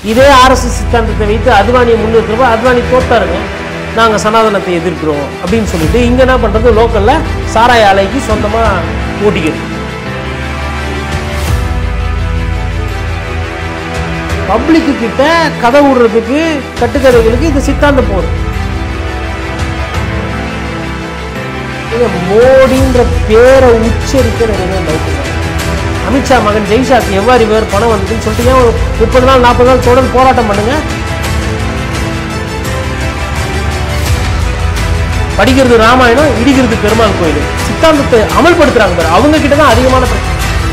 இதே ஆர்எஸ்எஸ் சித்தாந்தத்தை வைத்து அத்வானியை முன்னிறுக்கிறப்ப அத்வானி தோத்தாருங்க நாங்கள் சனாதனத்தை எதிர்க்கிறோம் அப்படின்னு சொல்லிட்டு இங்கே என்ன பண்ணுறது லோக்கலில் சாராய ஆலைக்கு சொந்தமாக ஓட்டிக்கிறது பப்ளிக்கு கிட்ட கதை விடுறதுக்கு கட்டுக்கதைகளுக்கு இது சித்தாந்த போர் இது மோடின்ற பேரை உச்சரிக்க நிறைய டவுட் இல்லை. அமித்ஷா மகன் ஜெய்ஷாக்கு எவ்வாறு இவர் பணம் வந்ததுன்னு சொல்லிட்டு ஏன் ஒரு முப்பது நாள் நாற்பது நாள் தொடர்ந்து போராட்டம் பண்ணுங்க படிக்கிறது ராமாயணம் இடிக்கிறது பெருமாள் கோயில் சித்தாந்தத்தை அமல்படுத்துறாங்க பாரு அவங்க கிட்ட தான் அதிகமான பிரச்சனை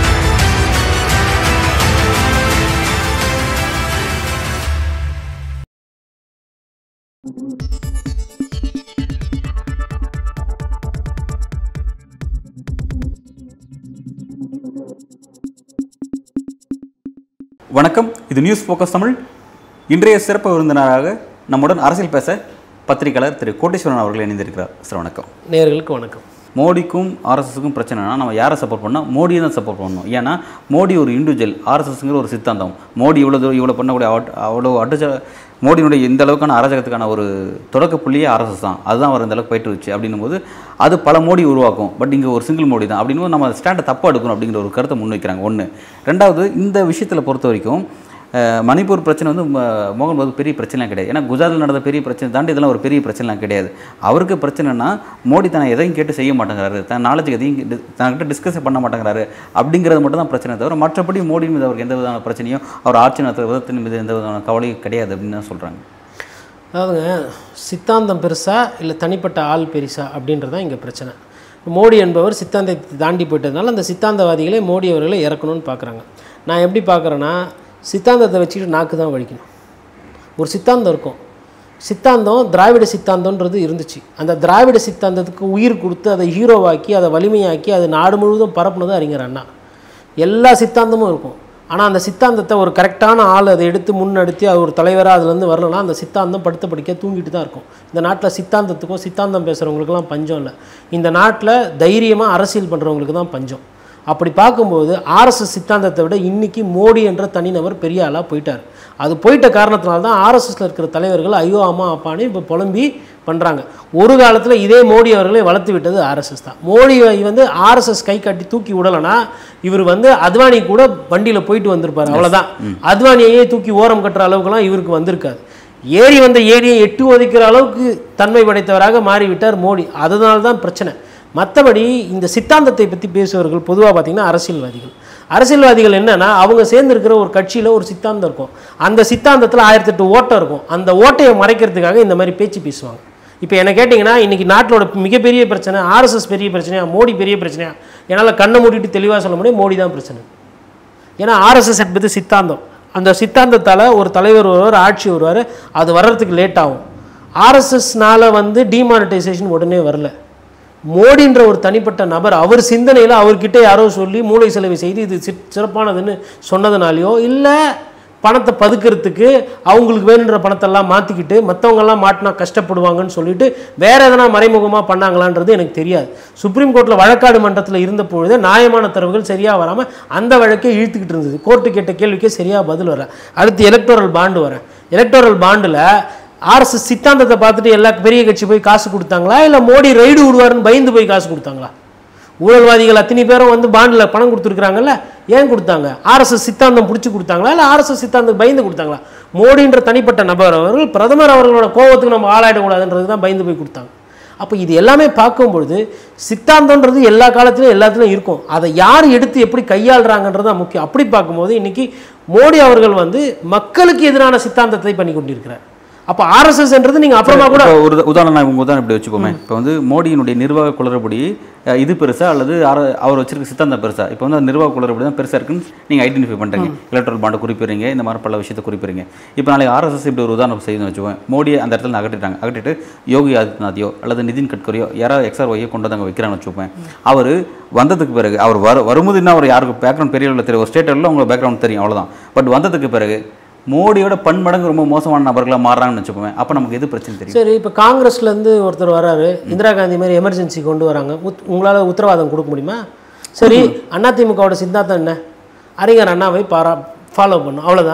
வணக்கம் இது நியூஸ் ஃபோக்கஸ் தமிழ் இன்றைய சிறப்பு விருந்தினராக நம்முடன் அரசியல் பேச பத்திரிகையாளர் திரு கோட்டீஸ்வரன் அவர்கள் இணைந்திருக்கிறார் சார் வணக்கம் நேயர்களுக்கு வணக்கம் மோடிக்கும் ஆர்எஸ்எஸ்க்கும் பிரச்சனைனா நம்ம யாரை சப்போர்ட் பண்ணால் மோடியை தான் சப்போர்ட் பண்ணணும் ஏன்னா மோடி ஒரு இண்டிவிஜுவல் ஆர்எஸ்எஸ்ங்கிற ஒரு சித்தாந்தம் மோடி இவ்வளோ தூரம் இவ்வளோ பண்ணக்கூடிய அவ்வளோ- அவ்வளோ அடிச்ச மோடியினுடைய இந்த அளவுக்கான அராஜகத்துக்கான ஒரு தொடக்க புள்ளியே ஆர்எஸ்எஸ் தான் அதுதான் அவர் இந்த அளவுக்கு போயிட்டு வச்சு அப்படின்னும் போது அது பல மோடி உருவாக்கும் பட் இங்கே ஒரு சிங்கிள் மோடி தான் அப்படின்னும் நம்ம ஸ்டாண்டை தப்பாக எடுக்கணும் அப்படிங்கிற ஒரு கருத்தை முன்வைக்கிறாங்க ஒன்று ரெண்டாவது இந்த விஷயத்தில் பொறுத்த வரைக்கும் அஹ், மணிப்பூர் பிரச்சனை வந்து ம- மோகன் பாபு பெரிய பிரச்சனைலாம் கிடையாது ஏன்னா குஜராத்தில் நடந்த பெரிய பிரச்சனை தாண்டி இதெல்லாம் ஒரு பெரிய பிரச்சனைலாம் கிடையாது அவருக்கு பிரச்சனைனா மோடி தன்னை எதையும் கேட்டு செய்ய மாட்டேங்கிறாரு தன் நாலேஜுக்கு எதையும் டி- தன்கிட்ட டிஸ்கஸ் பண்ண மாட்டேங்கிறாரு அப்படிங்கிறது மட்டும் தான் பிரச்சனை தவிர மற்றபடி மோடி மீது அவருக்கு எந்த விதமான பிரச்சனையும் அவர் ஆட்சி நடத்துகிற விதத்தின் மீது எந்த விதமான கவலையும் கிடையாது அப்படின்னு தான் சொல்கிறாங்க அதாவதுங்க சித்தாந்தம் பெருசா இல்லை தனிப்பட்ட ஆள் பெருசா அப்படின்றது தான் இங்கே பிரச்சனை மோடி என்பவர் சித்தாந்தத்தை தாண்டி போயிட்டதுனால அந்த சித்தாந்தவாதிகளே மோடி அவர்களை இறக்கணும்னு பார்க்குறாங்க நான் எப்படி பார்க்குறேன்னா சித்தாந்தத்தை வச்சுக்கிட்டு நாக்கு தான் வலிக்கணும் ஒரு சித்தாந்தம் இருக்கும் சித்தாந்தம் திராவிட சித்தாந்தம்ன்றது இருந்துச்சு அந்த திராவிட சித்தாந்தத்துக்கு உயிர் கொடுத்து அதை ஹீரோவாக்கி அதை வலிமையாக்கி அதை நாடு முழுவதும் பரப்புனது அறிஞர் அண்ணா எல்லா சித்தாந்தமும் இருக்கும் ஆனால் அந்த சித்தாந்தத்தை ஒரு கரெக்டான ஆள் அதை எடுத்து முன்னெடுத்து அது ஒரு தலைவராக அதுலேருந்து வரலன்னா அந்த சித்தாந்தம் படுத்த படிக்க தூங்கிட்டு தான் இருக்கும் இந்த நாட்டில் சித்தாந்தத்துக்கும் சித்தாந்தம் பேசுகிறவங்களுக்குலாம் பஞ்சம் இல்லை இந்த நாட்டில் தைரியமாக அரசியல் பண்ணுறவங்களுக்கு தான் பஞ்சம் அப்படி பார்க்கும்போது ஆர்எஸ்எஸ் சித்தாந்தத்தை விட இன்னைக்கு மோடி என்ற தனிநபர் பெரிய ஆளாக போயிட்டார் அது போயிட்ட காரணத்தினால தான் ஆர்எஸ்எஸ்ல இருக்கிற தலைவர்கள் ஐயோ அம்மா அப்பான்னு இப்போ புலம்பி பண்ணுறாங்க ஒரு காலத்தில் இதே மோடி அவர்களை வளர்த்து விட்டது ஆர்எஸ்எஸ் தான் மோடியை வந்து ஆர்எஸ்எஸ் கை காட்டி தூக்கி விடலைன்னா இவர் வந்து அத்வானி கூட வண்டியில் போயிட்டு வந்திருப்பார் அவ்வளோதான் அத்வானியையே தூக்கி ஓரம் கட்டுற அளவுக்குலாம் இவருக்கு வந்திருக்காது ஏறி வந்த ஏரியை எட்டு ஒதுக்கிற அளவுக்கு தன்மை படைத்தவராக மாறிவிட்டார் மோடி அதனால தான் பிரச்சனை மற்றபடி இந்த சித்தாந்தத்தை பற்றி பேசுபவர்கள் பொதுவாக பார்த்தீங்கன்னா அரசியல்வாதிகள் அரசியல்வாதிகள் என்னன்னா அவங்க சேர்ந்துருக்கிற ஒரு கட்சியில் ஒரு சித்தாந்தம் இருக்கும் அந்த சித்தாந்தத்தில் ஆயிரத்தெட்டு ஓட்டம் இருக்கும் அந்த ஓட்டையை மறைக்கிறதுக்காக இந்த மாதிரி பேச்சு பேசுவாங்க இப்போ என்ன கேட்டிங்கன்னா இன்றைக்கி நாட்டிலோட மிகப்பெரிய பிரச்சனை ஆர்எஸ்எஸ் பெரிய பிரச்சனையா மோடி பெரிய பிரச்சனையா என்னால் கண்ணை மூடிட்டு தெளிவாக சொல்ல முடியும் மோடி தான் பிரச்சனை ஏன்னா ஆர்எஸ்எஸ் என்பது சித்தாந்தம் அந்த சித்தாந்தத்தால் ஒரு தலைவர் வருவார் ஆட்சி வருவார் அது வர்றதுக்கு லேட் ஆகும் ஆர்எஸ்எஸ்னால வந்து டிமானிட்டைசேஷன் உடனே வரல மோடின்ற ஒரு தனிப்பட்ட நபர் அவர் சிந்தனையில் அவர்கிட்ட யாரோ சொல்லி மூளை செலவு செய்து இது சி- சிறப்பானதுன்னு சொன்னதுனாலையோ இல்லை பணத்தை பதுக்கிறதுக்கு அவங்களுக்கு வேணுன்ற பணத்தெல்லாம் மாற்றிக்கிட்டு மற்றவங்கெல்லாம் மாட்டினா கஷ்டப்படுவாங்கன்னு சொல்லிட்டு வேற எதனா மறைமுகமாக பண்ணாங்களான்றது எனக்கு தெரியாது சுப்ரீம் கோர்ட்டில் வழக்காடு மன்றத்தில் இருந்த பொழுது நியாயமான தரவுகள் சரியாக வராமல் அந்த வழக்கை இழுத்துக்கிட்டு இருந்தது கோர்ட்டு கேட்ட கேள்விக்கே சரியாக பதில் வர அடுத்து எலக்டோரல் பாண்டு வரேன் எலக்டோரல் பாண்டில் ஆர்எஸ்எஸ் சித்தாந்தத்தை பார்த்துட்டு எல்லா பெரிய கட்சி போய் காசு கொடுத்தாங்களா இல்லை மோடி ரைடு விடுவாருன்னு பயந்து போய் காசு கொடுத்தாங்களா ஊழல்வாதிகள் அத்தனை பேரும் வந்து பாண்டில் பணம் கொடுத்துருக்குறாங்கல்ல ஏன் கொடுத்தாங்க ஆர்எஸ்எஸ் சித்தாந்தம் பிடிச்சி கொடுத்தாங்களா இல்லை ஆர்எஸ்எஸ் சித்தாந்தம் பயந்து கொடுத்தாங்களா மோடின்ற தனிப்பட்ட நபர் அவர்கள் பிரதமர் அவர்களோட கோவத்துக்கு நம்ம ஆளாயிடக்கூடாதுன்றது தான் பயந்து போய் கொடுத்தாங்க அப்போ இது எல்லாமே பார்க்கும்பொழுது சித்தாந்தன்றது எல்லா காலத்திலும் எல்லாத்துலையும் இருக்கும் அதை யார் எடுத்து எப்படி கையாளுறாங்கன்றது தான் முக்கியம் அப்படி பார்க்கும்போது இன்னைக்கு மோடி அவர்கள் வந்து மக்களுக்கு எதிரான சித்தாந்தத்தை பண்ணி கொண்டிருக்கிறார் அப்போ ஆர்எஸ்எஸ்ன்றது நீங்கள் அப்புறமா கூட இப்போ ஒரு உதாரணம் நான் உங்க உதாரணம் இப்படி வச்சுக்கோமே இப்போ வந்து மோடியினுடைய நிர்வாக குளறுபடி அஹ், இது பெருசா அல்லது ஆர- அவர் வச்சிருக்க சித்தாந்தம் பெருசா இப்போ வந்து அந்த நிர்வாக குளறுபடி தான் பெருசா இருக்குன்னு நீங்க ஐடென்டிஃபை பண்றீங்க எலக்ட்ரல் பாண்டை குறிப்பிடுறீங்க இந்த மாதிரி பல விஷயத்தை குறிப்பிடுறீங்க இப்போ நாளைக்கு ஆர்எஸ்எஸ் இப்படி ஒரு உதாரணம் செய்யணும்னு வச்சுக்கோங்க மோடியை அந்த இடத்துல அகற்றிட்டாங்க அகற்றிட்டு யோகி ஆதித்யநாத்தையோ அல்லது நிதின் கட்கரியோ யாராவது எக்ஸ்ஆர் ஒய்யோ கொண்டு வந்து அங்கே வைக்கிறான்னு வச்சுக்கோங்க அவர் வந்ததுக்கு பிறகு அவர் வர வரும்போது என்ன அவர் யாருக்கு பேக்ரவுண்ட் பெரிய அளவில் தெரியும் ஒரு ஸ்டேட்டில் உங்களுக்கு பேக்ரவுண்ட் தெரியும் அவ்வளவுதான் பட் வந்ததுக்கு பிறகு மோடியோட பன்மடங்கு ரொம்ப மோசமான நபர்களாக மாறுறாங்கன்னு வச்சுக்கோங்க அப்போ நமக்கு எது பிரச்சனை தெரியும் சரி இப்போ காங்கிரஸ்லேருந்து ஒருத்தர் வராரு இந்திரா காந்தி மாதிரி எமர்ஜென்சி கொண்டு வராங்க உத் உங்களால் உத்தரவாதம் கொடுக்க முடியுமா சரி அதிமுகவோட சித்தாந்தம் என்ன அறிஞர் அண்ணாவை பாரா ஃபாலோ பண்ணும் அவ்வளோதான்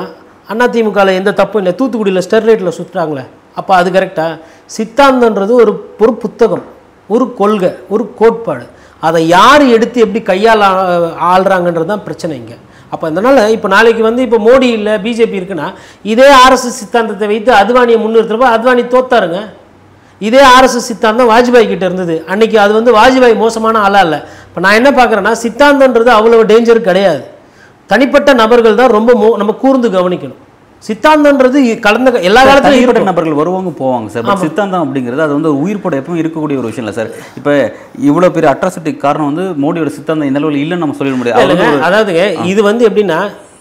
அதிமுகவில் எந்த தப்பும் இல்லை தூத்துக்குடியில் ஸ்டெர்லைட்டில் சுற்றுறாங்களே அப்போ அது கரெக்டா சித்தாந்தன்றது ஒரு ஒரு புத்தகம் ஒரு கொள்கை ஒரு கோட்பாடு அதை யார் எடுத்து எப்படி கையால் ஆ- ஆள்றாங்கன்றது தான் பிரச்சனை இங்கே அப்போ அதனால் இப்போ நாளைக்கு வந்து இப்போ மோடி இல்லை பிஜேபி இருக்குன்னா இதே ஆர்எஸ்எஸ் சித்தாந்தத்தை வைத்து அத்வானியை முன்னிறுத்துறப்ப அத்வானி தோத்தாருங்க இதே ஆர்எஸ்எஸ் சித்தாந்தம் வாஜ்பாய் கிட்ட இருந்தது அன்னைக்கு அது வந்து வாஜ்பாய் மோசமான ஆளா இல்லை இப்போ நான் என்ன பார்க்குறேன்னா சித்தாந்தன்றது அவ்வளவு டேஞ்சர் கிடையாது தனிப்பட்ட நபர்கள் தான் ரொம்ப மோ நம்ம கூர்ந்து கவனிக்கணும் சித்தாந்தன்றது இ- கடந்த க- எல்லா காலத்துலையும் தனிப்பட்ட இருக்கணும் நபர்கள் வருவாங்க போவாங்க சார் பட் சித்தாந்தம் அப்படிங்கிறது அது வந்து ஒரு உயிர்ப்போட எப்பவும் இருக்கக்கூடிய ஒரு விஷயம் இல்லை சார் இப்போ இவ்வளோ பெரிய அட்ராசிட்டிக்கு காரணம் வந்து மோடியோட சித்தாந்தம் இந்த அளவில் இல்லைன்னு நம்ம சொல்லிட முடியாது அவர் இல்லைங்க வந்து ஒரு- அதாவதுங்க இது வந்து எப்படின்னா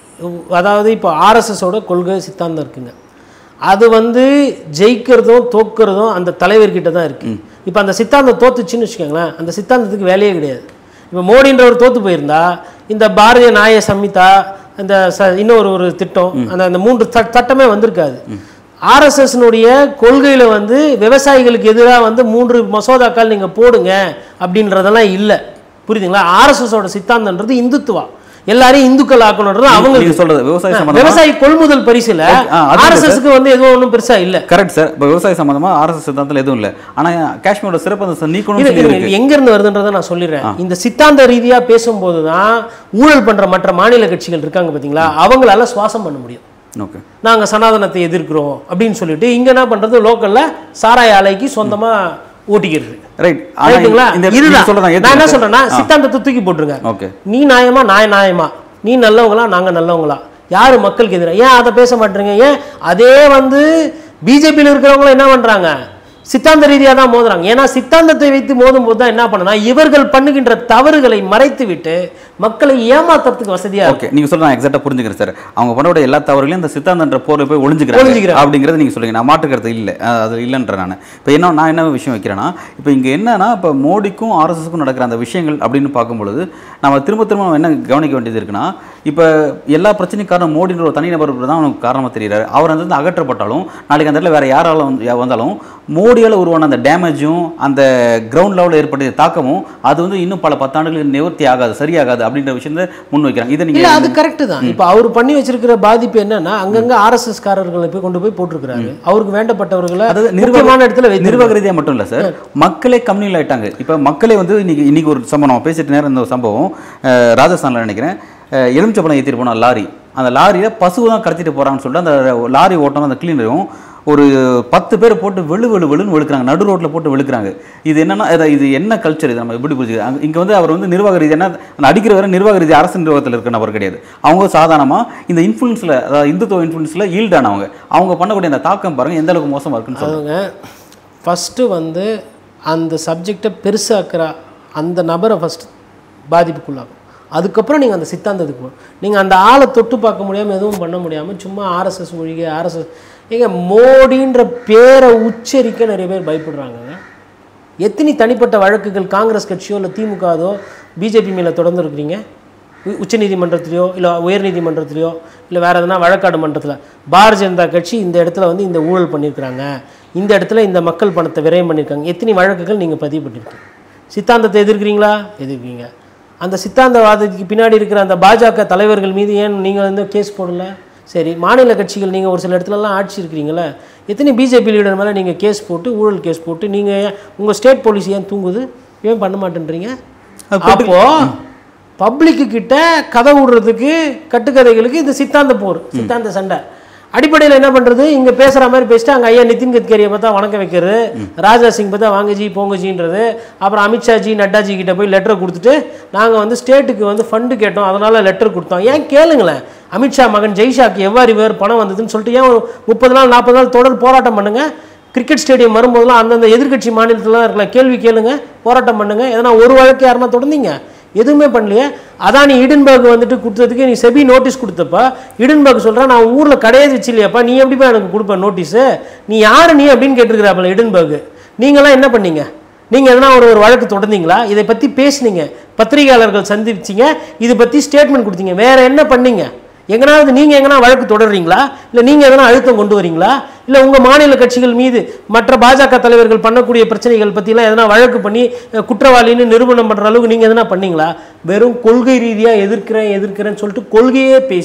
அதாவது இப்போ ஆர்எஸ்எஸோட கொள்கை சித்தாந்தம் இருக்குங்க அது வந்து ஜெயிக்கிறதும் தோக்கிறதும் அந்த தலைவர்கிட்ட தான் இருக்கு இப்போ அந்த சித்தாந்தம் தோத்துச்சுன்னு வச்சுக்கோங்களேன் அந்த சித்தாந்தத்துக்கு வேலையே கிடையாது இப்போ மோடின்றவர் தோத்து போயிருந்தா இந்த பாரதிய நாய சம்மிதா இந்த ச இன்னொரு ஒரு திட்டம் அந்த அந்த மூன்று தட்- சட்டமே வந்திருக்காது ஆர்எஸ்எஸ்னுடைய கொள்கையில் வந்து விவசாயிகளுக்கு எதிராக வந்து மூன்று மசோதாக்கள் நீங்கள் போடுங்க அப்படின்றதெல்லாம் இல்லை புரியுதுங்களா ஆர்எஸ்எஸோட சித்தாந்தன்றது இந்துத்துவா எல்லாரையும் இந்துக்கள் ஆக்கணுன்றது அவங்க நீங்க சொல்றது விவசாய சம்பந்தமா விவசாயி கொள்முதல் பரிசுல ஆ, அது ஆர்எஸ்எஸ்க்கு வந்து எதுவும் ஒன்றும் பெருசா இல்ல கரெக்ட் சார் இப்போ விவசாய சம்பந்தமா ஆர்எஸ்எஸ் சித்தாந்தத்தில் எதுவும் இல்லை ஆனா காஷ்மீரோட சிறப்பு அந்த நீக்கணும்னு இது சொல்லி இது இருக்கு எங்க இருந்து வருதுன்றதை நான் சொல்லிடுறேன் இந்த சித்தாந்த ரீதியா பேசும்போது தான் ஊழல் பண்ற மற்ற மாநில கட்சிகள் இருக்காங்க பாத்தீங்களா அவங்களால சுவாசம் பண்ண முடியும் ஓகே நாங்க சனாதனத்தை எதிர்க்கிறோம் அப்படின்னு சொல்லிட்டு இங்க என்ன பண்றது லோக்கல்ல சாராய ஆலைக்கு சொந்தமா ஓட்டிக்கிறது ரைட் ரைட்டுங்களா இந்த இதுதான் சொல்றேன் நான் என்ன சொல்றேன்னா சித்தாந்தத்தை தூக்கி போட்டுருங்க ஓகே நீ நியாயமா நான் நியாயமா நீ நல்லவங்களா நாங்க நல்லவங்களா யாரு மக்களுக்கு எதிராக ஏன் அதை பேச மாட்டேறீங்க ஏன் அதே வந்து பிஜேபியில் இருக்கிறவங்களும் என்ன பண்றாங்க சித்தாந்த ரீதியா தான் மோதுறாங்க ஏன்னா சித்தாந்தத்தை வைத்து மோதும் போது தான் என்ன பண்ணனா இவர்கள் பண்ணுகின்ற தவறுகளை மறைத்து விட்டு மக்களை ஏமாத்துறதுக்கு வசதியா இருக்கும் ஓகே நீங்க சொல்ற நான் எக்ஸாக்டா புரிஞ்சுக்கிறேன் சார் அவங்க பண்ணக்கூடிய எல்லா தவறுகளையும் அந்த சித்தாந்தன்ற போர்ல போய் ஒளிஞ்சுக்கிறாங்க ஒளிஞ்சுக்கிறாங்க. அப்படிங்கறத நீங்க சொல்லுங்க நான் மாற்றுக்கிறது இல்லை அஹ் அது இல்லைன்ற நான் இப்போ என்ன நான் என்ன விஷயம் வைக்கிறேன்னா இப்போ இங்க என்னன்னா இப்போ மோடிக்கும் ஆர்எஸ்எஸ்க்கும் நடக்கிற அந்த விஷயங்கள் அப்படின்னு பார்க்கும்பொழுது நம்ம திரும்ப திரும்ப நம்ம என்ன கவனிக்க வேண்டியது இருக்குன்னா இப்போ எல்லா பிரச்சனைக்கும் காரணம் மோடின்ற ஒரு தனிநபர் தான் அவனுக்கு காரணமாக தெரியுறாரு அவர் அந்த இடத்துல அகற்றப்பட்டாலும் நாளைக்கு அந்த இடத்துல வேற யாரால வந்து யா- வந்தாலும் மோடியால் உருவான அந்த டேமேஜும் அந்த கிரவுண்ட் லெவலில் ஏற்பட்ட தாக்கமும் அது வந்து இன்னும் பல பத்தாண்டுகளுக்கு நிவர்த்தி ஆகாது சரியாகாது அப்படின்ற விஷயத்தை முன் வைக்கிறாங்க இதை இல்ல நீங்க அது கரெக்ட் தான் இப்போ அவர் பண்ணி வச்சிருக்கிற பாதிப்பு என்னன்னா அங்கங்க ஆர்எஸ்எஸ் காரர்களை போய் கொண்டு போய் போட்டிருக்கிறாரு அவருக்கு வேண்டப்பட்டவர்களை அதாவது நிர்வாகமான இடத்துல வைத்து நிர்வாக ரீதியாக மட்டும் இல்லை சார் மக்களே கம்யூனல் ஆயிட்டாங்க இப்போ மக்களே வந்து இன்னைக்கு இன்னைக்கு ஒரு சம்பவம் நம்ம பேசிட்டு நேரம் இந்த ஒரு சம்பவம் அஹ், ராஜஸ்தான்ல நினைக்கிறேன் அஹ், எலுமிச்சப்பழம் ஏற்றிட்டு போன லாரி அந்த லாரியில் பசுவை தான் கடத்திட்டு போகிறான்னு சொல்லிட்டு அந்த லாரி ஓட்டம் அந்த கிளீனரும் ஒரு பத்து பேர் போட்டு வெளு வெளு வெளுன்னு வெளுக்குறாங்க நடு ரோட்டில் போட்டு வெளுக்குறாங்க இது என்னன்னா இது- இது என்ன கல்ச்சர் இது நம்ம எப்படி புரிஞ்சுக்கலாம் இங்கே வந்து அவர் வந்து நிர்வாக ரீதியான அந்த அடிக்கிற வரை நிர்வாக ரீதி அரசு நிர்வாகத்தில் இருக்கிற நபர் கிடையாது அவங்க சாதாரணமாக இந்த இன்ஃப்ளூன்ஸில் அதாவது இந்துத்துவ இன்ஃப்ளூன்ஸில் ஈல்டானவங்க அவங்க பண்ணக்கூடிய அந்த தாக்கம் பாருங்க எந்த அளவுக்கு மோசமாக இருக்குன்னு சொல்லுங்க அவங்க ஃபஸ்ட்டு வந்து அந்த சப்ஜெக்டை பெருசாக்குற அந்த நபரை ஃபஸ்ட்டு பாதிப்புக்குள்ளாகும் அதுக்கப்புறம் நீங்கள் அந்த சித்தாந்தத்துக்கு போகணும் நீங்கள் அந்த ஆளை தொட்டு பார்க்க முடியாமல் எதுவும் பண்ண முடியாமல் சும்மா ஆர்எஸ்எஸ் ஒழிக ஆர்எஸ்எஸ் ஏங்க மோடின்ற பேரை உச்சரிக்க நிறைய பேர் பயப்படுறாங்கங்க எத்தனை தனிப்பட்ட வழக்குகள் காங்கிரஸ் கட்சியோ இல்லை திமுகவோ பிஜேபி மேலே தொடர்ந்து இருக்கிறீங்க உ- உச்சநீதிமன்றத்திலையோ இல்லை உயர்நீதிமன்றத்திலையோ இல்லை வேறு எதனா வழக்காடு மன்றத்தில் பாரதிய ஜனதா கட்சி இந்த இடத்துல வந்து இந்த ஊழல் பண்ணியிருக்கிறாங்க இந்த இடத்துல இந்த மக்கள் பணத்தை விரயம் பண்ணியிருக்காங்க எத்தனை வழக்குகள் நீங்கள் பதிவு பண்ணியிருக்கீங்க சித்தாந்தத்தை எதிர்க்கிறீங்களா எதிர்க்கிறீங்க அந்த சித்தாந்தவாதத்துக்கு பின்னாடி இருக்கிற அந்த பாஜக தலைவர்கள் மீது ஏன் நீங்கள் வந்து கேஸ் போடல சரி மாநில கட்சிகள் நீங்கள் ஒரு சில இடத்துலலாம் ஆட்சி இருக்கிறீங்களே எத்தனை பிஜேபி லீடர் மேலே நீங்கள் கேஸ் போட்டு ஊழல் கேஸ் போட்டு நீங்கள் உங்கள் ஸ்டேட் போலீஸ் ஏன் தூங்குது ஏன் பண்ண மாட்டேன்றீங்க அப்போ பப்ளிக்கு கிட்ட கதை விடுறதுக்கு கட்டுக்கதைகளுக்கு இது சித்தாந்த போர் சித்தாந்த சண்டை அடிப்படையில் என்ன பண்ணுறது இங்கே பேசுகிற மாதிரி பேசிட்டு அங்கே ஐயா நிதின் கட்கரியை பார்த்தா வணக்கம் வைக்கிறது ராஜா சிங் பார்த்தா வாங்க ஜி போங்க ஜின்றது அப்புறம் அமித்ஷா ஜி நட்டாஜி கிட்ட போய் லெட்டர் கொடுத்துட்டு நாங்கள் வந்து ஸ்டேட்டுக்கு வந்து ஃபண்டு கேட்டோம் அதனால் லெட்டர் கொடுத்தோம் ஏன் கேளுங்களேன் அமித்ஷா மகன் ஜெய்ஷாக்கு எவ்வாறு இவர் பணம் வந்ததுன்னு சொல்லிட்டு ஏன் ஒரு முப்பது நாள் நாற்பது நாள் தொடர் போராட்டம் பண்ணுங்க கிரிக்கெட் ஸ்டேடியம் வரும்போதெல்லாம் அந்தந்த எதிர்க்கட்சி மாநிலத்திலலாம் இருக்கலாம் கேள்வி கேளுங்க போராட்டம் பண்ணுங்க எதனா ஒரு வழக்கு யாருன்னா தொடர்ந்தீங்க எதுவுமே பண்ணலையே அதான் நீ இடன்பர்க் வந்துட்டு கொடுத்ததுக்கு நீ செபி நோட்டீஸ் கொடுத்தப்ப இடன்பர்க் சொல்கிறா நான் ஊரில் கிடையாது வச்சு இல்லையாப்பா நீ எப்படிப்பா எனக்கு கொடுப்ப நோட்டீஸு நீ யார் நீ அப்படின்னு கேட்டிருக்கிறாப்பல இடன்பர்க் நீங்களாம் என்ன பண்ணீங்க நீங்கள் எதனா ஒரு ஒரு வழக்கு தொடர்ந்தீங்களா இதை பற்றி பேசுனீங்க பத்திரிகையாளர்கள் சந்திச்சிங்க இதை பற்றி ஸ்டேட்மெண்ட் கொடுத்தீங்க வேற என்ன பண்ணீங்க எங்கனாவது நீங்கள் எங்கனா வழக்கு தொடர்றீங்களா இல்லை நீங்கள் எதனா அழுத்தம் கொண்டு வரீங்களா இல்லை உங்கள் மாநில கட்சிகள் மீது மற்ற பாஜக தலைவர்கள் பண்ணக்கூடிய பிரச்சனைகள் பற்றிலாம் எதனா வழக்கு பண்ணி அஹ், குற்றவாளின்னு நிரூபணம் பண்ணுற அளவுக்கு நீங்கள் எதனா பண்ணீங்களா வெறும் கொள்கை ரீதியாக எதிர்க்கிறேன் எதிர்க்கிறேன்னு சொல்லிட்டு கொள்கையே பேசி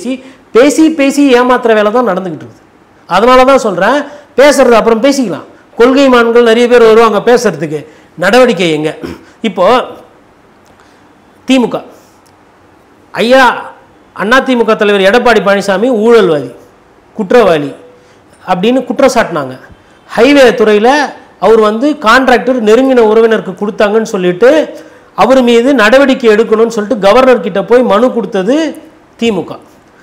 பேசி பேசி ஏமாத்துற வேலை தான் நடந்துக்கிட்டு இருக்குது அதனால தான் சொல்கிறேன் பேசுறது அப்புறம் பேசிக்கலாம் கொள்கை மான்கள் நிறைய பேர் வருவாங்க பேசுறதுக்கு நடவடிக்கை எங்க இப்போ திமுக ஐயா அதிமுக தலைவர் எடப்பாடி பழனிசாமி ஊழல்வாதி குற்றவாளி அப்படின்னு குற்றம் சாட்டினாங்க ஹைவே துறையில் அவர் வந்து கான்ட்ராக்டர் நெருங்கின உறவினருக்கு கொடுத்தாங்கன்னு சொல்லிட்டு அவர் மீது நடவடிக்கை எடுக்கணும்னு சொல்லிட்டு கவர்னர் கிட்ட போய் மனு கொடுத்தது திமுக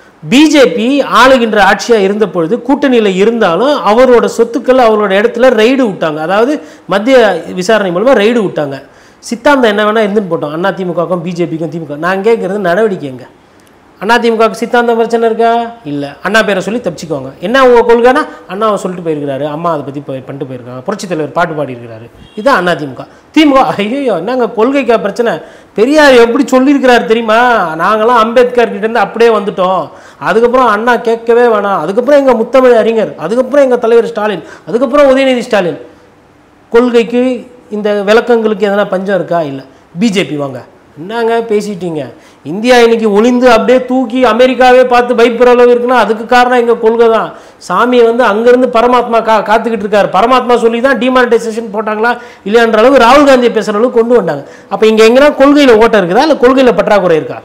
பிஜேபி ஆளுகின்ற ஆட்சியாக இருந்த பொழுது கூட்டணியில் இருந்தாலும் அவரோட சொத்துக்கள் அவரோட இடத்துல ரைடு விட்டாங்க அதாவது மத்திய விசாரணை மூலமாக ரைடு விட்டாங்க சித்தாந்தம் என்ன வேணால் இருந்துன்னு போட்டோம் அண்ணா திமுகவுக்கும் பிஜேபிக்கும் திமுக நான் கேட்குறது நடவடிக்கை எங்க அதிமுகவுக்கு சித்தாந்தம் பிரச்சனை இருக்கா இல்லை அண்ணா பேரை சொல்லி தப்பிச்சுக்கோங்க என்ன உங்க கொள்கைனா அண்ணாவை சொல்லிட்டு போயிருக்கிறாரு அம்மா அதை பற்றி போய் பண்ணிட்டு போயிருக்காங்க புரட்சித் தலைவர் பாட்டு பாடியிருக்கிறாரு இதுதான் அதிமுக திமுக ஐயோ என்னங்க கொள்கைக்கா பிரச்சனை பெரியார் எப்படி சொல்லியிருக்கிறாரு தெரியுமா நாங்களாம் அம்பேத்கர் கிட்ட இருந்து அப்படியே வந்துட்டோம் அதுக்கப்புறம் அண்ணா கேட்கவே வேணாம் அதுக்கப்புறம் எங்கள் முத்தமிழ் அறிஞர் அதுக்கப்புறம் எங்கள் தலைவர் ஸ்டாலின் அதுக்கப்புறம் உதயநிதி ஸ்டாலின் கொள்கைக்கு இந்த விளக்கங்களுக்கு எதனா பஞ்சம் இருக்கா இல்லை பிஜேபி வாங்க என்னங்க பேசிட்டீங்க இந்தியா இன்னைக்கு ஒளிந்து அப்படியே தூக்கி அமெரிக்காவே பார்த்து பயப்படுற அளவு இருக்குன்னா அதுக்கு காரணம் எங்கள் கொள்கை தான் சாமியை வந்து அங்கேருந்து பரமாத்மா கா காத்துக்கிட்டு இருக்காரு பரமாத்மா சொல்லி தான் டிமானிட்டைசேஷன் போட்டாங்களா இல்லையான்ற அளவு ராகுல் காந்தி பேசுகிற அளவுக்கு கொண்டு வந்தாங்க அப்போ இங்கே எங்கன்னா கொள்கையில் ஓட்டம் இருக்குதா இல்லை கொள்கையில் பற்றாக்குறை இருக்கா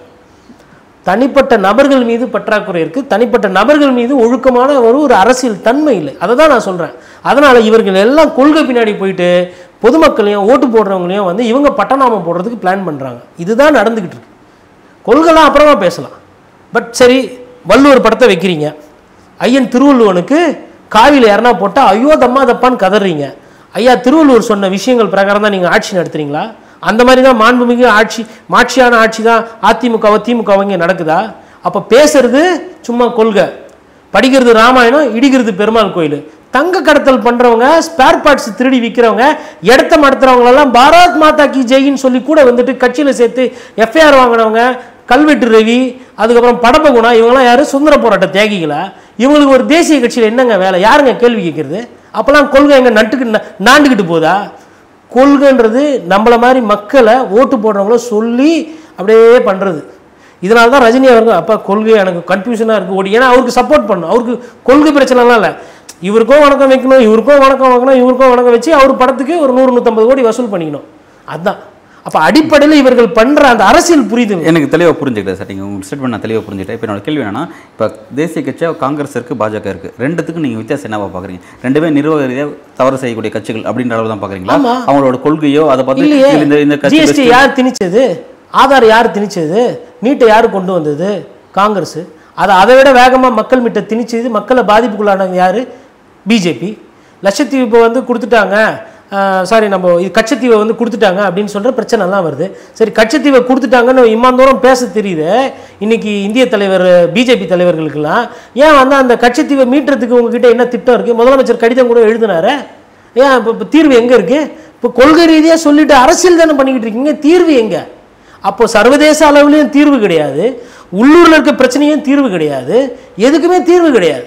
தனிப்பட்ட நபர்கள் மீது பற்றாக்குறை இருக்குது தனிப்பட்ட நபர்கள் மீது ஒழுக்கமான ஒரு ஒரு அரசியல் தன்மை இல்லை அதை தான் நான் சொல்கிறேன் அதனால் இவர்கள் எல்லாம் கொள்கை பின்னாடி போயிட்டு பொதுமக்களையும் ஓட்டு போடுறவங்களையும் வந்து இவங்க பட்டநாமம் போடுறதுக்கு பிளான் பண்ணுறாங்க இதுதான் நடந்துக்கிட்டு இருக்கு கொள்கைலாம் அப்புறமா பேசலாம் பட் சரி வள்ளுவர் படத்தை வைக்கிறீங்க ஐயன் திருவள்ளுவனுக்கு காவியில் யாருன்னா போட்டால் ஐயோ தம்மா தப்பான்னு கதறீங்க ஐயா திருவள்ளுவர் சொன்ன விஷயங்கள் பிரகாரம் தான் நீங்கள் ஆட்சி நடத்துறீங்களா அந்த மாதிரி தான் மாண்புமிகு ஆட்சி மாட்சியான ஆட்சி தான் அதிமுகவோ திமுகவோ இங்கே நடக்குதா அப்போ பேசுறது சும்மா கொள்கை படிக்கிறது ராமாயணம் இடிக்கிறது பெருமாள் கோயில் தங்க கடத்தல் பண்றவங்க ஸ்பேர் பார்ட்ஸ் திருடி விற்கிறவங்க இடத்த நடத்துறவங்களெல்லாம் பாரத் மாதா கி ஜெயின்னு சொல்லி கூட வந்துட்டு கட்சியில் சேர்த்து எஃப்ஐஆர் வாங்கினவங்க கல்வெட்டு ரவி அதுக்கப்புறம் படப்பகுணா இவங்கெல்லாம் யாரு சுதந்திர போராட்ட தியாகிகளா இவங்களுக்கு ஒரு தேசிய கட்சியில் என்னங்க வேலை யாருங்க கேள்வி கேட்கறது அப்போல்லாம் கொள்கை எங்க நட்டுக்கு நா- நாண்டுக்கிட்டு போதா கொள்கைன்றது நம்மள மாதிரி மக்களை ஓட்டு போடுறவங்கள சொல்லி அப்படியே பண்ணுறது இதனால தான் ரஜினி அவர்கள் அப்பா கொள்கை எனக்கு கன்ஃபியூஷனாக இருக்குது ஓடி ஏன்னா அவருக்கு சப்போர்ட் பண்ணணும் அவருக்கு கொள்கை பிரச்சனைலாம் இல்லை இவருக்கும் வணக்கம் வைக்கணும் இவருக்கும் வணக்கம் வைக்கணும் இவருக்கும் வணக்கம் வச்சு அவர் படத்துக்கு ஒரு நூறு நூற்றம்பது கோடி வசூல் பண்ணிக்கணும் அதுதான் அப்போ அடிப்படையில் இவர்கள் பண்ணுற அந்த அரசியல் புரியுது எனக்கு தெளிவாக புரிஞ்சுக்கிட்டேன் சார் நீங்கள் உங்கள் ஸ்டேட்மெண்ட் நான் தெளிவாக புரிஞ்சுக்கிட்டேன் இப்போ என்னோட கேள்வி என்னன்னா இப்போ தேசிய கட்சியாக காங்கிரஸ் இருக்குது பாஜக இருக்குது ரெண்டுத்துக்கும் நீங்கள் வித்தியாசம் என்னவா பார்க்குறீங்க ரெண்டுமே நிர்வாக ரீதியாக தவறு செய்யக்கூடிய கட்சிகள் அப்படின்ற அளவு தான் பார்க்குறீங்களா ஆமா. அவங்களோட கொள்கையோ அதை பார்த்து இல்லையே இல்ல இந்த இந்த கட்சி ஜிஎஸ்டி யார் திணிச்சது ஆதார் யார் திணிச்சது நீட்டை யார் கொண்டு வந்தது காங்கிரஸ் அதை அதை விட வேகமாக மக்கள் மிட்ட திணிச்சது மக்களை பாதிப்புக்குள்ளானவங்க யார் பிஜேபி லட்சத்தீவு இப்போ வந்து கொடுத்துட்டாங்க சாரி நம்ம இது கச்சத்தீவை வந்து கொடுத்துட்டாங்க அப்படின்னு சொல்கிற பிரச்சனைலாம் வருது சரி கச்சத்தீவை கொடுத்துட்டாங்கன்னு இம்மாந்தோறும் பேச தெரியுது இன்னைக்கு இந்திய தலைவர் பிஜேபி தலைவர்களுக்கெல்லாம் ஏன் வந்து அந்த கச்சத்தீவை மீட்டுறதுக்கு உங்ககிட்ட என்ன திட்டம் இருக்குது முதலமைச்சர் கடிதம் கூட எழுதினாரு ஏன் இப்போ இப்போ தீர்வு எங்கே இருக்குது இப்போ கொள்கை ரீதியாக சொல்லிட்டு அரசியல் தானே பண்ணிக்கிட்டு இருக்கீங்க தீர்வு எங்கே அப்போ சர்வதேச அளவுலேயும் தீர்வு கிடையாது உள்ளூரில் இருக்க பிரச்சனையும் தீர்வு கிடையாது எதுக்குமே தீர்வு கிடையாது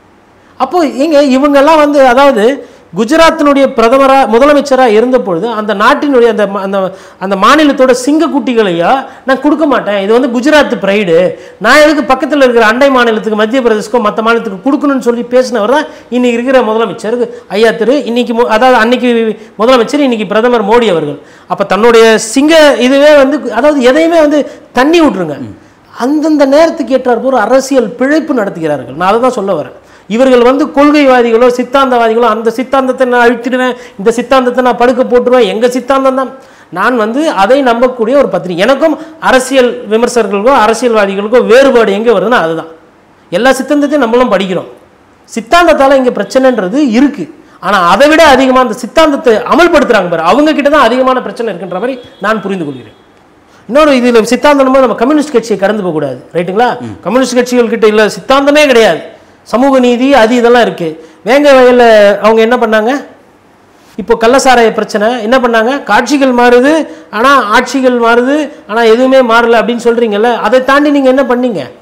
அப்போ எங்க இவங்கெல்லாம் வந்து அதாவது குஜராத்தினுடைய பிரதமராக முதலமைச்சராக இருந்த பொழுது அந்த நாட்டினுடைய அந்த ம- அந்த அந்த மாநிலத்தோட சிங்கக்குட்டிகளையா நான் கொடுக்க மாட்டேன் இது வந்து குஜராத் ப்ரைடு நான் எதுக்கு பக்கத்தில் இருக்கிற அண்டை மாநிலத்துக்கு மத்திய பிரதேசக்கோ மற்ற மாநிலத்துக்கு கொடுக்கணும்னு சொல்லி பேசினவர் தான் இன்னைக்கு இருக்கிற முதலமைச்சர் ஐயா திரு இன்னைக்கு மு- அதாவது அன்னைக்கு முதலமைச்சர் இன்னைக்கு பிரதமர் மோடி அவர்கள் அப்போ தன்னுடைய சிங்க இதுவே வந்து அதாவது எதையுமே வந்து தண்ணி விட்டுருங்க அந்தந்த நேரத்துக்கு ஏற்றாற்போல் ஒரு அரசியல் பிழைப்பு நடத்துகிறார்கள் நான் அதை தான் சொல்ல வரேன் இவர்கள் வந்து கொள்கைவாதிகளோ சித்தாந்தவாதிகளோ அந்த சித்தாந்தத்தை நான் அழித்திடுவேன் இந்த சித்தாந்தத்தை நான் படுக்க போட்டுருவேன் எங்கள் சித்தாந்தம் தான் நான் வந்து அதை நம்பக்கூடிய ஒரு பத்திரிகை எனக்கும் அரசியல் விமர்சகர்களுக்கோ அரசியல்வாதிகளுக்கோ வேறுபாடு எங்கே வருதுன்னா அதுதான் எல்லா சித்தாந்தத்தையும் நம்மளும் படிக்கிறோம் சித்தாந்தத்தால் இங்கே பிரச்சனைன்றது இருக்குது ஆனால் அதை விட அதிகமாக அந்த சித்தாந்தத்தை அமல்படுத்துகிறாங்க பாரு அவங்க கிட்ட தான் அதிகமான பிரச்சனை இருக்குன்ற மாதிரி நான் புரிந்து கொள்கிறேன் இன்னொரு இதில் சித்தாந்தம் நம்ம கம்யூனிஸ்ட் கட்சியை கடந்து போகக்கூடாது ரைட்டுங்களா கம்யூனிஸ்ட் கட்சிகள் கிட்ட இல்லை சித்தாந்தமே கிடையாது சமூக நீதி அது இதெல்லாம் இருக்கு வேங்க வயலில் அவங்க என்ன பண்ணாங்க இப்போ கள்ளசாராய பிரச்சனை என்ன பண்ணாங்க காட்சிகள் மாறுது ஆனால் ஆட்சிகள் மாறுது ஆனால் எதுவுமே மாறல அப்படின்னு சொல்றீங்கல்ல அதை தாண்டி நீங்கள் என்ன பண்ணீங்க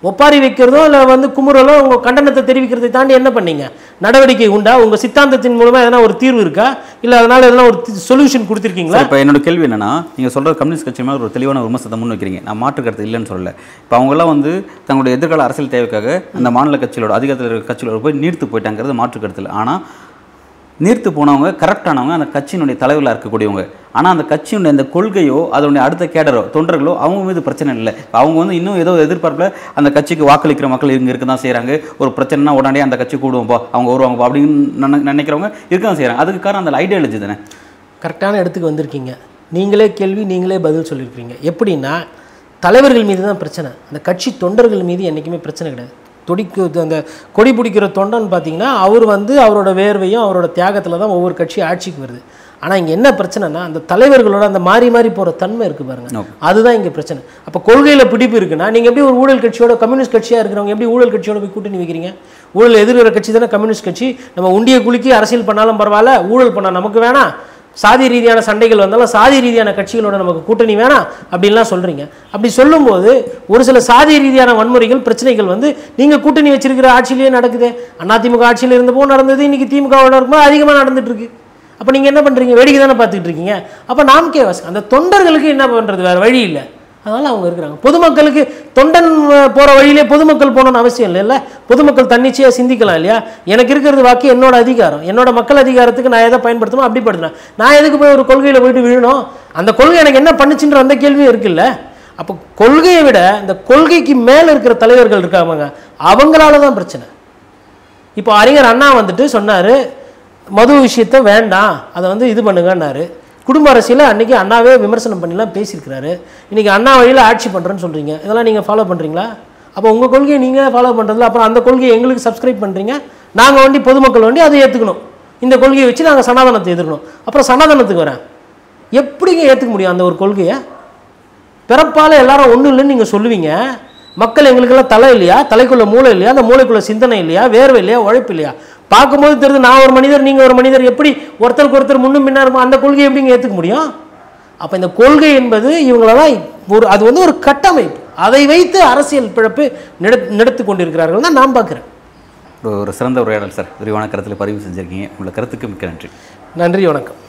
ஒப்பாரி வைக்கிறதோ இல்லை வந்து குமுறலோ உங்கள் கண்டனத்தை தெரிவிக்கிறதை தாண்டி என்ன பண்ணீங்க நடவடிக்கை உண்டா உங்கள் சித்தாந்தத்தின் மூலமாக எதனா ஒரு தீர்வு இருக்கா இல்லை அதனால் எதனா ஒரு சொல்யூஷன் கொடுத்துருக்கீங்களா இப்போ என்னோட கேள்வி என்னன்னா நீங்க சொல்ற கம்யூனிஸ்ட் கட்சி மேலே ஒரு தெளிவான விமர்சனத்தை முன் வைக்கிறீங்க நான் மாற்று கருத்து இல்லைன்னு சொல்லல இப்போ அவங்கெல்லாம் வந்து தங்களுடைய எதிர்கால அரசியல் தேவைக்காக அந்த மாநில கட்சிகளோட அதிகாரத்தில் இருக்கிற கட்சிகளோட போய் நீர்த்து போயிட்டாங்கிறது மாற்று கருத்து இல்லை ஆனால் நீர்த்து போனவங்க கரெக்டானவங்க அந்த கட்சியினுடைய தலைவர்களாக இருக்கக்கூடியவங்க ஆனால் அந்த கட்சியினுடைய அந்த கொள்கையோ அதனுடைய அடுத்த கேடரோ தொண்டர்களோ அவங்க மீது பிரச்சனை இல்லை அவங்க வந்து இன்னும் ஏதோ எதிர்பார்ப்பில் அந்த கட்சிக்கு வாக்களிக்கிற மக்கள் இங்கே இருக்க தான் செய்கிறாங்க ஒரு பிரச்சனைனா உடனே அந்த கட்சி கூடுவோம்ப்பா அவங்க வருவாங்கப்பா அப்படின்னு நினை- நினைக்கிறவங்க இருக்க தான் செய்கிறாங்க அதுக்கு காரணம் அந்த ஐடியாலஜி தானே கரெக்டான இடத்துக்கு வந்திருக்கீங்க நீங்களே கேள்வி நீங்களே பதில் சொல்லியிருக்கீங்க எப்படின்னா தலைவர்கள் மீது தான் பிரச்சனை அந்த கட்சி தொண்டர்கள் மீது என்றைக்குமே பிரச்சனை கிடையாது தொடிக்கு அந்த கொடி பிடிக்கிற தொண்டன் பார்த்தீங்கன்னா அவர் வந்து அவரோட வேர்வையும் அவரோட தியாகத்தில் தான் ஒவ்வொரு கட்சி ஆட்சிக்கு வருது ஆனால் இங்கே என்ன பிரச்சனைனா அந்த தலைவர்களோட அந்த மாறி மாறி போகிற தன்மை இருக்குது பாருங்க Okay. அதுதான் இங்கே பிரச்சனை அப்போ கொள்கையில் பிடிப்பு இருக்குன்னா நீங்கள் எப்படி ஒரு ஊழல் கட்சியோட கம்யூனிஸ்ட் கட்சியாக இருக்கிறவங்க எப்படி ஊழல் கட்சியோட போய் கூட்டணி வைக்கிறீங்க ஊழல் எதிர்க்கிற கட்சி தானே கம்யூனிஸ்ட் கட்சி நம்ம உண்டிய குலுக்கி அரசியல் பண்ணாலும் பரவாயில்ல ஊழல் பண்ணால் நமக்கு வேணாம் சாதி ரீதியான சண்டைகள் வந்தாலும் சாதி ரீதியான கட்சிகளோட நமக்கு கூட்டணி வேணாம் அப்படின்லாம் சொல்கிறீங்க அப்படி சொல்லும்போது ஒரு சில சாதி ரீதியான வன்முறைகள் பிரச்சனைகள் வந்து நீங்கள் கூட்டணி வச்சிருக்கிற ஆட்சியிலேயே நடக்குது அதிமுக ஆட்சியில் இருந்தப்போ நடந்தது இன்னைக்கு திமுகவோட இருக்கும்போது அதிகமாக நடந்துட்டு இருக்கு அப்போ நீங்கள் என்ன பண்ணுறீங்க வேடிக்கை தானே பார்த்துக்கிட்டு இருக்கீங்க அப்போ நாம் கேவாஸ் அந்த தொண்டர்களுக்கு என்ன பண்ணுறது வேறு வழி இல்லை அதனால் அவங்க இருக்கிறாங்க பொதுமக்களுக்கு தொண்டன் போகிற வழியிலே பொதுமக்கள் போகணும்னு அவசியம் இல்லைல்ல பொதுமக்கள் தன்னிச்சையாக சிந்திக்கலாம் இல்லையா எனக்கு இருக்கிறது வாக்கு என்னோட அதிகாரம் என்னோட மக்கள் அதிகாரத்துக்கு நான் எதை பயன்படுத்தணும் அப்படி படுத்தினேன் நான் எதுக்கு போய் ஒரு கொள்கையில் போயிட்டு விழணும் அந்த கொள்கை எனக்கு என்ன பண்ணுச்சுன்ற அந்த கேள்வியும் இருக்குல்ல அப்போ கொள்கையை விட இந்த கொள்கைக்கு மேலே இருக்கிற தலைவர்கள் இருக்காங்க அவங்களால தான் பிரச்சனை இப்போ அறிஞர் அண்ணா வந்துட்டு சொன்னார் மது விஷயத்த வேண்டாம் அதை வந்து இது பண்ணுங்கன்னாரு குடும்ப அரசியலை அன்றைக்கி அண்ணாவே விமர்சனம் பண்ணிலாம் பேசியிருக்கிறாரு இன்றைக்கி அண்ணா வழியில் ஆட்சி பண்ணுறேன்னு சொல்கிறீங்க இதெல்லாம் நீங்கள் ஃபாலோ பண்ணுறீங்களா அப்போ உங்கள் கொள்கையை நீங்கள் ஃபாலோ பண்ணுறதுல அப்புறம் அந்த கொள்கையை எங்களுக்கு சப்ஸ்கிரைப் பண்ணுறீங்க நாங்கள் வண்டி பொதுமக்கள் வண்டி அதை ஏற்றுக்கணும் இந்த கொள்கையை வச்சு நாங்கள் சனாதனத்தை எதிர்க்கணும் அப்புறம் சனாதனத்துக்கு வரேன் எப்படிங்க ஏற்றுக்க முடியும் அந்த ஒரு கொள்கையை பிறப்பால் எல்லாரும் ஒன்றும் இல்லைன்னு நீங்கள் சொல்லுவீங்க மக்கள் எங்களுக்கெல்லாம் தலை இல்லையா தலைக்குள்ள மூளை இல்லையா அந்த மூளைக்குள்ள சிந்தனை இல்லையா வேர்வை இல்லையா உழைப்பு இல்லையா பார்க்கும்போது தெரியுது நான் ஒரு மனிதர் நீங்கள் ஒரு மனிதர் எப்படி ஒருத்தருக்கு ஒருத்தர் முன்னும் பின்னா இருக்கும் அந்த கொள்கையை எப்படிங்க ஏற்றுக்க முடியும் அப்போ இந்த கொள்கை என்பது இவங்களெல்லாம் ஒரு அது வந்து ஒரு கட்டமைப்பு அதை வைத்து அரசியல் பிழப்பு நட நடத்தி கொண்டிருக்கிறார்கள் தான் நான் பார்க்குறேன் ஒரு ஒரு சிறந்த உரையாடல் சார் விரிவான கருத்தில் பதிவு செஞ்சுருக்கீங்க உள்ள கருத்துக்கு மிக்க நன்றி நன்றி வணக்கம்